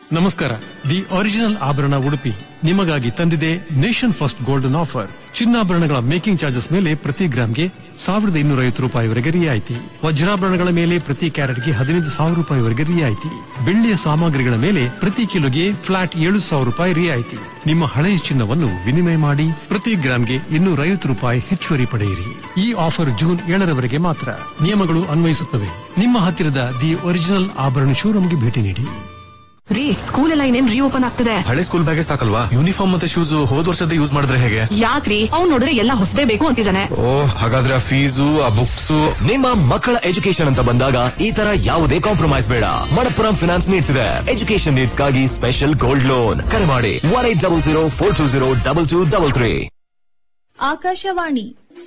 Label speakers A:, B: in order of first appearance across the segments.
A: ನಮಸ್ಕಾರ the original ಆಭರಣ ಉಡುಪಿ ನಿಮಗಾಗಿ ತಂದಿದೆ ನೇಷನ್ ಫಸ್ಟ್ ಗೋಲ್ಡನ್ ಆಫರ್ ಚಿನ್ನಾಭರಣಗಳ ಮೇಕಿಂಗ್ ಚಾರ್ಜಸ್ ಮೇಲೆ ಪ್ರತಿ ಗ್ರಾಮ್ಗೆ ಸಾವಿರದ ಇನ್ನೂರ ಐವತ್ತು ರೂಪಾಯಿವರೆಗೆ ರಿಯಾಯಿತಿ ವಜ್ರಾಭರಣಗಳ ಮೇಲೆ ಪ್ರತಿ ಕ್ಯಾರೆಟ್ಗೆ ಹದಿನೈದು ಸಾವಿರ ರೂಪಾಯಿವರೆಗೆ ರಿಯಾಯಿತಿ ಬೆಳ್ಳಿಯ ಸಾಮಗ್ರಿಗಳ ಮೇಲೆ ಪ್ರತಿ ಕಿಲೋಗೆ ಫ್ಲಾಟ್ ಏಳು ಸಾವಿರ ರೂಪಾಯಿ ರಿಯಾಯಿತಿ ನಿಮ್ಮ ಹಳೆಯ ಚಿನ್ನವನ್ನು ವಿನಿಮಯ ಮಾಡಿ ಪ್ರತಿ ಗ್ರಾಮ್ಗೆ ಇನ್ನೂರ ಐವತ್ತು ರೂಪಾಯಿ ಹೆಚ್ಚುವರಿ ಪಡೆಯಿರಿ ಈ ಆಫರ್ ಜೂನ್ ಏಳರವರೆಗೆ ಮಾತ್ರ ನಿಯಮಗಳು ಅನ್ವಯಿಸುತ್ತವೆ ನಿಮ್ಮ ಹತ್ತಿರದ ದಿ ಒರಿಜಿನಲ್ ಆಭರಣ ಶೋರೂಮ್ಗೆ ಭೇಟಿ ನೀಡಿ
B: ರೀ ಸ್ಕೂಲ್ ಎಲ್ಲ ಇನ್ನೇನ್ ರೀಓಪನ್ ಆಗ್ತದೆ
C: ಹಳೆ ಸ್ಕೂಲ್ ಬ್ಯಾಗೆ ಸಾಕಲ್ವಾ ಯೂನಿಫಾರ್ಮ್ ಮತ್ತೆ ಶೂಸ್ ಹೋದ್ ವರ್ಷದ ಯೂಸ್ ಮಾಡಿದ್ರೆ ಹೇಗೆ
B: ಯಾಕ್ರಿ ಅವ್ನ್ ನೋಡಿದ್ರೆ ಎಲ್ಲ ಹೊಸದೇ ಬೇಕು ಅಂತಿದ್ದಾನೆ
C: ಓ ಹಾಗಾದ್ರೆ ಆ ಫೀಸು ಆ ಬುಕ್ಸ್
D: ನಿಮ್ಮ ಮಕ್ಕಳ ಎಜುಕೇಶನ್ ಅಂತ ಬಂದಾಗ ಈ ತರ ಯಾವುದೇ ಕಾಂಪ್ರಮೈಸ್ ಬೇಡ ಮಣಪ್ಪುರಂ ಫಿನಾನ್ಸ್ ನೀಡ್ತಿದೆ ಎಜುಕೇಶನ್ ನೀಡ್ಸ್ ಗಾಗಿ ಸ್ಪೆಷಲ್ ಗೋಲ್ಡ್ ಲೋನ್ ಕರೆ ಮಾಡಿ one eight double zero four two zero double two double three
E: Akashvani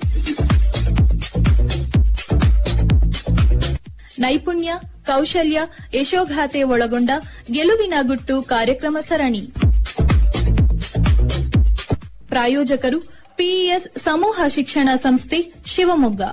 E: ನೈಪುಣ್ಯ ಕೌಶಲ್ಯ ಯಶೋಗಾಥೆ ಒಳಗೊಂಡ ಗೆಲುವಿನ ಗುಟ್ಟು ಕಾರ್ಯಕ್ರಮ ಸರಣಿ ಪ್ರಾಯೋಜಕರು ಪಿಇಎಸ್ ಸಮೂಹ ಶಿಕ್ಷಣ ಸಂಸ್ಥೆ ಶಿವಮೊಗ್ಗ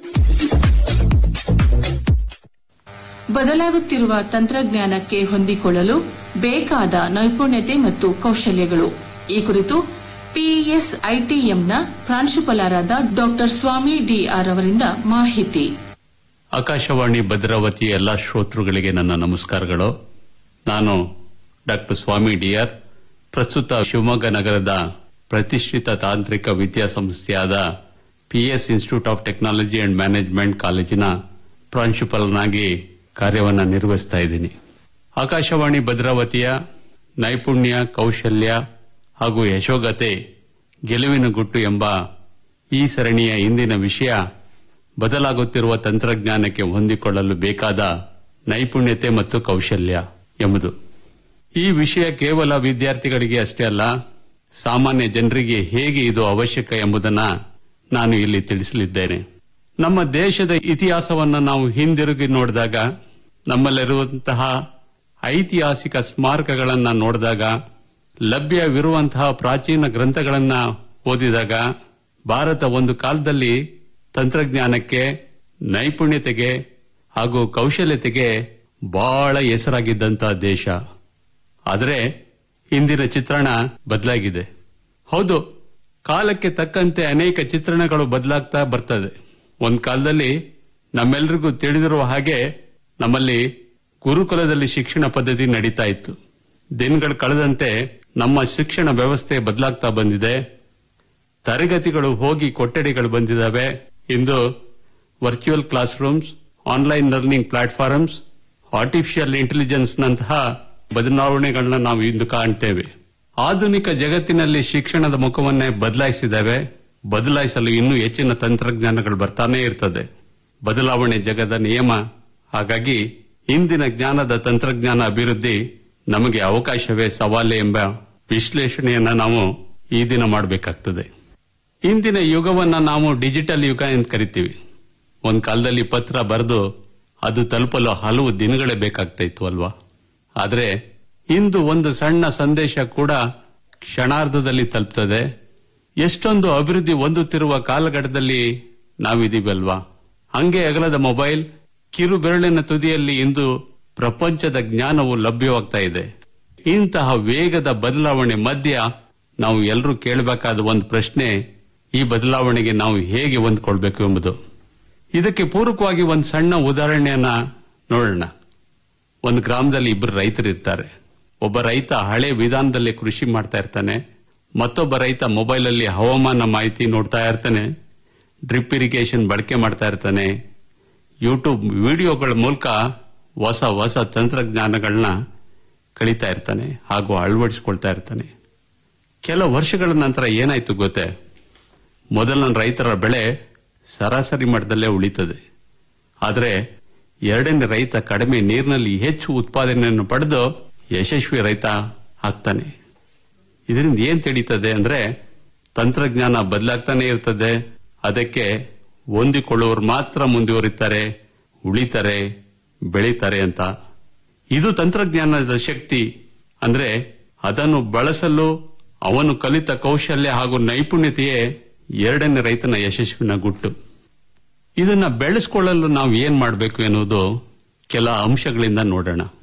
F: ಬದಲಾಗುತ್ತಿರುವ ತಂತ್ರಜ್ಞಾನಕ್ಕೆ ಹೊಂದಿಕೊಳ್ಳಲು ಬೇಕಾದ ನೈಪುಣ್ಯತೆ ಮತ್ತು ಕೌಶಲ್ಯಗಳು ಈ ಕುರಿತು ಪಿಇಎಸ್ ಐಟಿಎಂನ ಪ್ರಾಂಶುಪಾಲರಾದ ಡಾಕ್ಟರ್ ಸ್ವಾಮಿ ಡಿಆರ್ ಅವರಿಂದ ಮಾಹಿತಿ
G: ಆಕಾಶವಾಣಿ ಭದ್ರಾವತಿ ಎಲ್ಲ ಶ್ರೋತೃಗಳಿಗೆ ನನ್ನ ನಮಸ್ಕಾರಗಳು ನಾನು ಡಾಕ್ಟರ್ ಸ್ವಾಮಿ ಡಿಆರ್ ಪ್ರಸ್ತುತ ಶಿವಮೊಗ್ಗ ನಗರದ ಪ್ರತಿಷ್ಠಿತ ತಾಂತ್ರಿಕ ವಿದ್ಯಾಸಂಸ್ಥೆಯಾದ PS institute of technology and management ಕಾಲೇಜಿನ ಪ್ರಾಂಶುಪಾಲನಾಗಿ ಕಾರ್ಯವನ್ನು ನಿರ್ವಹಿಸ್ತಾ ಇದ್ದೀನಿ ಆಕಾಶವಾಣಿ ಭದ್ರಾವತಿಯ ನೈಪುಣ್ಯ ಕೌಶಲ್ಯ ಹಾಗೂ ಯಶೋಗತೆ ಗೆಲುವಿನ ಗುಟ್ಟು ಎಂಬ ಈ ಸರಣಿಯ ಇಂದಿನ ವಿಷಯ ಬದಲಾಗುತ್ತಿರುವ ತಂತ್ರಜ್ಞಾನಕ್ಕೆ ಹೊಂದಿಕೊಳ್ಳಲು ಬೇಕಾದ ನೈಪುಣ್ಯತೆ ಮತ್ತು ಕೌಶಲ್ಯ ಎಂಬುದು ಈ ವಿಷಯ ಕೇವಲ ವಿದ್ಯಾರ್ಥಿಗಳಿಗೆ ಅಷ್ಟೇ ಅಲ್ಲ ಸಾಮಾನ್ಯ ಜನರಿಗೆ ಹೇಗೆ ಇದು ಅವಶ್ಯಕ ಎಂಬುದನ್ನ ನಾನು ಇಲ್ಲಿ ತಿಳಿಸಲಿದ್ದೇನೆ ನಮ್ಮ ದೇಶದ ಇತಿಹಾಸವನ್ನು ನಾವು ಹಿಂದಿರುಗಿ ನೋಡಿದಾಗ ನಮ್ಮಲ್ಲಿರುವಂತಹ ಐತಿಹಾಸಿಕ ಸ್ಮಾರಕಗಳನ್ನ ನೋಡಿದಾಗ ಲಭ್ಯವಿರುವಂತಹ ಪ್ರಾಚೀನ ಗ್ರಂಥಗಳನ್ನ ಓದಿದಾಗ ಭಾರತ ಒಂದು ಕಾಲದಲ್ಲಿ ತಂತ್ರಜ್ಞಾನಕ್ಕೆ ನೈಪುಣ್ಯತೆಗೆ ಹಾಗೂ ಕೌಶಲ್ಯತೆಗೆ ಬಹಳ ಹೆಸರಾಗಿದ್ದಂತಹ ದೇಶ ಆದರೆ ಇಂದಿನ ಚಿತ್ರಣ ಬದಲಾಗಿದೆ ಹೌದು ಕಾಲಕ್ಕೆ ತಕ್ಕಂತೆ ಅನೇಕ ಚಿತ್ರಣಗಳು ಬದಲಾಗ್ತಾ ಬರ್ತದೆ ಒಂದ್ ಕಾಲದಲ್ಲಿ ನಮ್ಮೆಲ್ಲರಿಗೂ ತಿಳಿದಿರುವ ಹಾಗೆ ನಮ್ಮಲ್ಲಿ ಗುರುಕುಲದಲ್ಲಿ ಶಿಕ್ಷಣ ಪದ್ಧತಿ ನಡೀತಾ ಇತ್ತು ದಿನಗಳು ಕಳೆದಂತೆ ನಮ್ಮ ಶಿಕ್ಷಣ ವ್ಯವಸ್ಥೆ ಬದಲಾಗ್ತಾ ಬಂದಿದೆ ತರಗತಿಗಳು ಹೋಗಿ ಕೊಠಡಿಗಳು ಬಂದಿದ್ದಾವೆ ಇಂದು virtual class rooms online learning platforms artificial intelligence ನಂತಹ ಬದಲಾವಣೆಗಳನ್ನ ನಾವು ಇಂದು ಕಾಣ್ತೇವೆ ಆಧುನಿಕ ಜಗತ್ತಿನಲ್ಲಿ ಶಿಕ್ಷಣದ ಮುಖವನ್ನೇ ಬದಲಾಯಿಸಿದ್ದಾವೆ ಬದಲಾಯಿಸಲು ಇನ್ನೂ ಹೆಚ್ಚಿನ ತಂತ್ರಜ್ಞಾನಗಳು ಬರ್ತಾನೆ ಇರ್ತದೆ ಬದಲಾವಣೆ ಜಗದ ನಿಯಮ ಹಾಗಾಗಿ ಇಂದಿನ ಜ್ಞಾನದ ತಂತ್ರಜ್ಞಾನ ಅಭಿವೃದ್ಧಿ ನಮಗೆ ಅವಕಾಶವೇ ಸವಾಲೆ ಎಂಬ ವಿಶ್ಲೇಷಣೆಯನ್ನ ನಾವು ಈ ದಿನ ಮಾಡಬೇಕಾಗ್ತದೆ ಇಂದಿನ ಯುಗವನ್ನ ನಾವು ಡಿಜಿಟಲ್ ಯುಗ ಎಂದು ಕರಿತೀವಿ ಒಂದ್ ಕಾಲದಲ್ಲಿ ಪತ್ರ ಬರೆದು ಅದು ತಲುಪಲು ಹಲವು ದಿನಗಳೇ ಬೇಕಾಗ್ತಾ ಇತ್ತು ಅಲ್ವಾ ಆದ್ರೆ ಇಂದು ಒಂದು ಸಣ್ಣ ಸಂದೇಶ ಕೂಡ ಕ್ಷಣಾರ್ಧದಲ್ಲಿ ತಲುಪ್ತದೆ ಎಷ್ಟೊಂದು ಅಭಿವೃದ್ಧಿ ಹೊಂದುತ್ತಿರುವ ಕಾಲಘಟ್ಟದಲ್ಲಿ ನಾವಿದೀವಲ್ವಾ ಹಂಗೆ ಅಗಲದ ಮೊಬೈಲ್ ಕಿರು ಬೆರಳಿನ ತುದಿಯಲ್ಲಿ ಇಂದು ಪ್ರಪಂಚದ ಜ್ಞಾನವು ಲಭ್ಯವಾಗ್ತಾ ಇದೆ ಇಂತಹ ವೇಗದ ಬದಲಾವಣೆ ಮಧ್ಯ ನಾವು ಎಲ್ಲರೂ ಕೇಳಬೇಕಾದ ಒಂದು ಪ್ರಶ್ನೆ ಈ ಬದಲಾವಣೆಗೆ ನಾವು ಹೇಗೆ ಹೊಂದ್ಕೊಳ್ಬೇಕು ಎಂಬುದು ಇದಕ್ಕೆ ಪೂರಕವಾಗಿ ಒಂದು ಸಣ್ಣ ಉದಾಹರಣೆಯನ್ನ ನೋಡೋಣ ಒಂದು ಗ್ರಾಮದಲ್ಲಿ ಇಬ್ಬರು ರೈತರು ಇರ್ತಾರೆ ಒಬ್ಬ ರೈತ ಹಳೆ ವಿಧಾನದಲ್ಲಿ ಕೃಷಿ ಮಾಡ್ತಾ ಇರ್ತಾನೆ ಮತ್ತೊಬ್ಬ ರೈತ ಮೊಬೈಲ್ ಅಲ್ಲಿ ಹವಾಮಾನ ಮಾಹಿತಿ ನೋಡ್ತಾ ಇರ್ತಾನೆ ಡ್ರಿಪ್ ಇರಿಗೇಷನ್ ಬಳಕೆ ಮಾಡ್ತಾ ಇರ್ತಾನೆ ಯೂಟ್ಯೂಬ್ ವಿಡಿಯೋಗಳ ಮೂಲಕ ಹೊಸ ಹೊಸ ತಂತ್ರಜ್ಞಾನಗಳನ್ನ ಕಲಿತಾ ಇರ್ತಾನೆ ಹಾಗೂ ಅಳವಡಿಸ್ಕೊಳ್ತಾ ಇರ್ತಾನೆ ಕೆಲ ವರ್ಷಗಳ ನಂತರ ಏನಾಯ್ತು ಗೊತ್ತೇ ಮೊದಲ ರೈತರ ಬೆಳೆ ಸರಾಸರಿ ಮಟ್ಟದಲ್ಲೇ ಉಳಿತದೆ ಆದರೆ ಎರಡನೇ ರೈತ ಕಡಿಮೆ ನೀರಿನಲ್ಲಿ ಹೆಚ್ಚು ಉತ್ಪಾದನೆಯನ್ನು ಪಡೆದು ಯಶಸ್ವಿ ರೈತ ಆಗ್ತಾನೆ ಇದರಿಂದ ಏನ್ ತಿಳಿತದೆ ಅಂದ್ರೆ ತಂತ್ರಜ್ಞಾನ ಬದಲಾಗ್ತಾನೆ ಇರ್ತದೆ ಅದಕ್ಕೆ ಹೊಂದಿಕೊಳ್ಳುವವರು ಮಾತ್ರ ಮುಂದುವರಿತಾರೆ ಉಳಿತಾರೆ ಬೆಳೀತಾರೆ ಅಂತ ಇದು ತಂತ್ರಜ್ಞಾನದ ಶಕ್ತಿ ಅಂದ್ರೆ ಅದನ್ನು ಬಳಸಲು ಅವನು ಕಲಿತ ಕೌಶಲ್ಯ ಹಾಗೂ ನೈಪುಣ್ಯತೆಯೇ ಎರಡನೇ ರೈತನ ಯಶಸ್ವಿನ ಗುಟ್ಟು ಇದನ್ನ ಬೆಳೆಸ್ಕೊಳ್ಳಲು ನಾವು ಏನ್ ಮಾಡಬೇಕು ಎನ್ನುವುದು ಕೆಲ ಅಂಶಗಳಿಂದ ನೋಡೋಣ